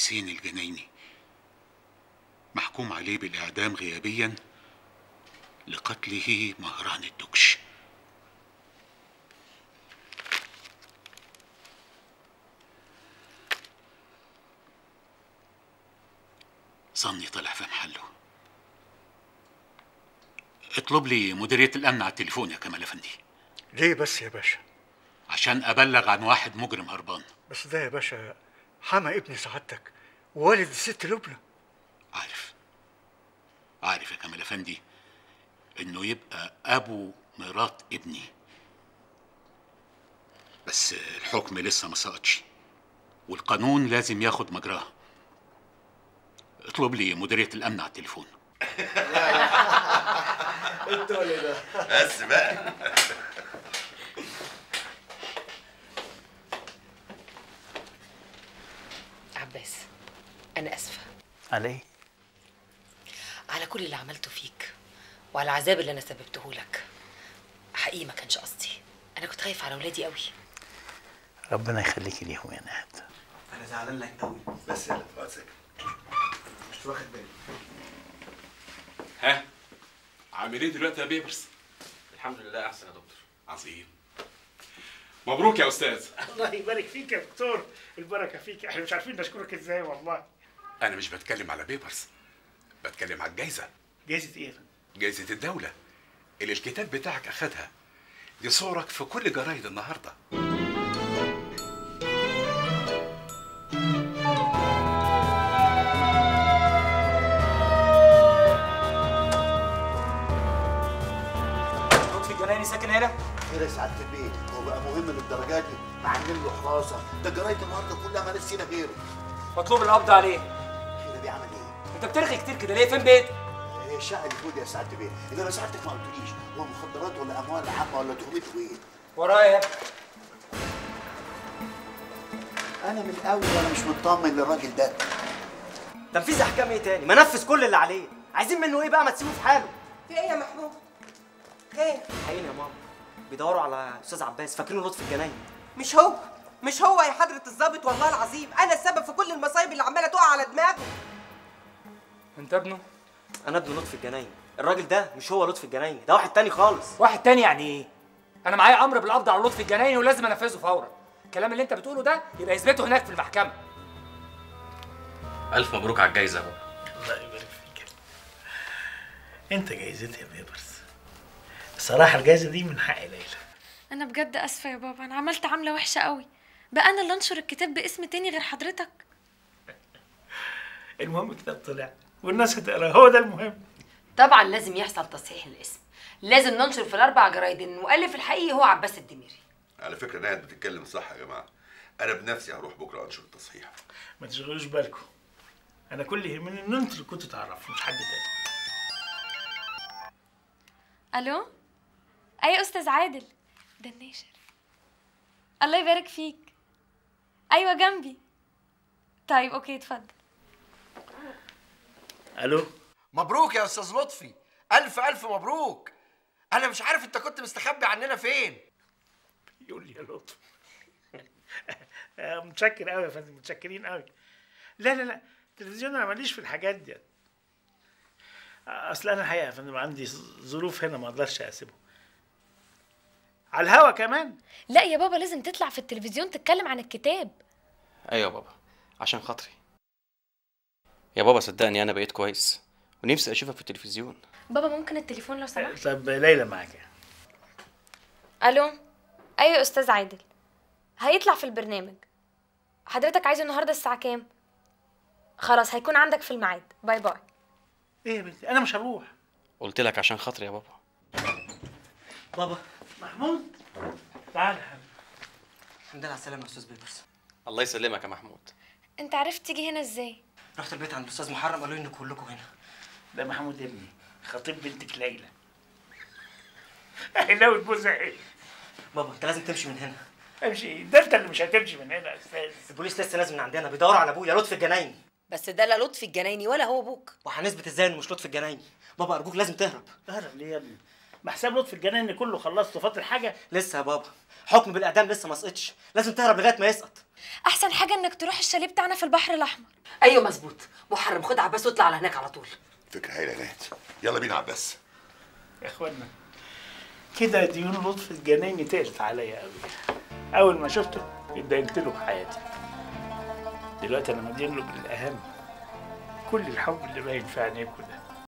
حسين الجنايني محكوم عليه بالإعدام غيابيا لقتله مهران الدكش ظني طلع في محله اطلب لي مديرية الأمن على التليفون يا كمال أفندي ليه بس يا باشا عشان أبلغ عن واحد مجرم هربان بس ده يا باشا حما ابن سعادتك ووالد الست لبنى عارف عارف يا كمال أفندي إنه يبقى أبو مرات ابني بس الحكم لسه ما سقطش والقانون لازم ياخد مجراه اطلب لي مديرية الأمن على التليفون بس بقى عباس أنا آسفة علي على كل اللي عملته فيك وعلى العذاب اللي أنا سببته لك حقيقي ما كانش قصدي أنا كنت خايفة على ولادي قوي ربنا يخليكي ليهم يا نهد انا زعلان لك قوي بس يلا اقعد ساكت مش واخد بالي ها عامل ايه دلوقتي يا بيبرس الحمد لله احسن يا دكتور عظيم مبروك يا استاذ الله يبارك فيك يا دكتور البركه فيك احنا مش عارفين نشكرك ازاي والله انا مش بتكلم على بيبرس بتكلم على الجايزه جايزه ايه جايزه الدوله اللي الكتاب بتاعك اخدها دي صورك في كل جرايد النهارده لطفي الجنايني ساكن هنا خير يا سعاده البيت هو بقى مهم للدرجات دي عاملين له حراسه ده جرايد النهارده كلها ما فينا غيره مطلوب القبض عليه خير بيه عمل ايه؟ انت بترغي كتير كده ليه فين بيت هي الشقه اللي فوق دي يا سعاده البيت انما سعادتك ما قلتليش هو مخدرات ولا اموال عامه ولا تهمته ايه؟ ورايا يا ابني. انا من الاول وانا مش مطمن للراجل ده تنفيذ احكام ايه تاني ما نفذ كل اللي عليه عايزين منه ايه بقى ما تسيبه في حاله في ايه يا محمود؟ خير حقيقي يا ماما بيدوروا على استاذ عباس فاكرينه لطفي الجنايني مش هو مش هو يا حضرة الضابط والله العظيم أنا السبب في كل المصايب اللي عمالة تقع على دماغه انت ابنه انا ابن لطفي الجنايني الراجل ده مش هو لطفي الجنايني ده واحد تاني خالص واحد تاني يعني ايه؟ أنا معايا أمر بالقبض على لطفي الجنايني ولازم أنفذه فورا. الكلام اللي أنت بتقوله ده يبقى يثبته هناك في المحكمة. ألف مبروك على الجايزة يا بابا الله يبارك فيك انت جايزتي يا بيبرس الصراحه الجايزه دي من حق ليلى انا بجد اسفه يا بابا انا عملت عمله وحشه قوي بقى انا اللي انشر الكتاب باسم تاني غير حضرتك المهم الكتاب طلع والناس هتقرا هو ده المهم طبعا لازم يحصل تصحيح الاسم لازم ننشر في الأربع جرايد إن المؤلف الحقيقي هو عباس الدميري على فكره نهد بتتكلم صح يا جماعه انا بنفسي هروح بكره انشر التصحيح ما تشغلوش بالكم انا كل اللي يهمني ان انتوا اللي كنتوا تعرفوا مش حد تاني الو اي استاذ عادل ده الناشر الله يبارك فيك ايوه جنبي طيب اوكي اتفضل الو مبروك يا استاذ لطفي الف الف مبروك انا مش عارف انت كنت مستخبي عننا فين يقول لي يا لطف آه، متشكر قوي يا فندم متشكرين قوي لا لا لا التلفزيون انا ماليش في الحاجات دي آه، اصل انا الحقيقه يا فندم عندي ظروف هنا ما اقدرش اسيبه على الهوا كمان لا يا بابا لازم تطلع في التلفزيون تتكلم عن الكتاب أيوة يا بابا عشان خاطري يا بابا صدقني أنا بقيت كويس ونفسي أشوفك في التلفزيون بابا ممكن التليفون لو سمحت طب ليلى معاك الو ايوه يا استاذ عادل هيطلع في البرنامج حضرتك عايزه النهارده الساعه كام خلاص هيكون عندك في الميعاد باي باي ايه يا بنتي انا مش هروح قلت لك عشان خاطري يا بابا بابا محمود تعال يا حبيبي الحمد لله على السلامه يا استاذ بيبرس الله يسلمك يا محمود انت عرفت تيجي هنا ازاي رحت البيت عند استاذ محرم قالوا لي ان كلكم هنا ده محمود ابني خطيب بنتك ليلى ناوي تبوسها ايه بابا انت لازم تمشي من هنا امشي إيه؟ ده انت اللي مش هتمشي من هنا يا استاذ البوليس لسه نازل من عندنا بيدوروا على ابويا لطفي الجنايني بس ده لا لطفي الجنايني ولا هو ابوك وهنثبت ازاي انه مش لطفي الجنايني بابا ارجوك لازم تهرب تهرب ليه يا ابني ما حساب لطفي الجناين كله خلصته فاضل حاجه لسه يا بابا حكم بالاعدام لسه ما سقطش لازم تهرب لغايه ما يسقط احسن حاجه انك تروح الشاليه بتاعنا في البحر الاحمر ايوه مظبوط محرم خد عباس واطلع على هناك على طول فكره هايله يا نهد يلا بينا عباس يا اخوانا كده ديون لطفي الجنايني تقلت عليا قوي اول ما شفته اتضايقت له بحياتي دلوقتي انا مدين له بالاهم كل الحب اللي باين في عينيكوا ده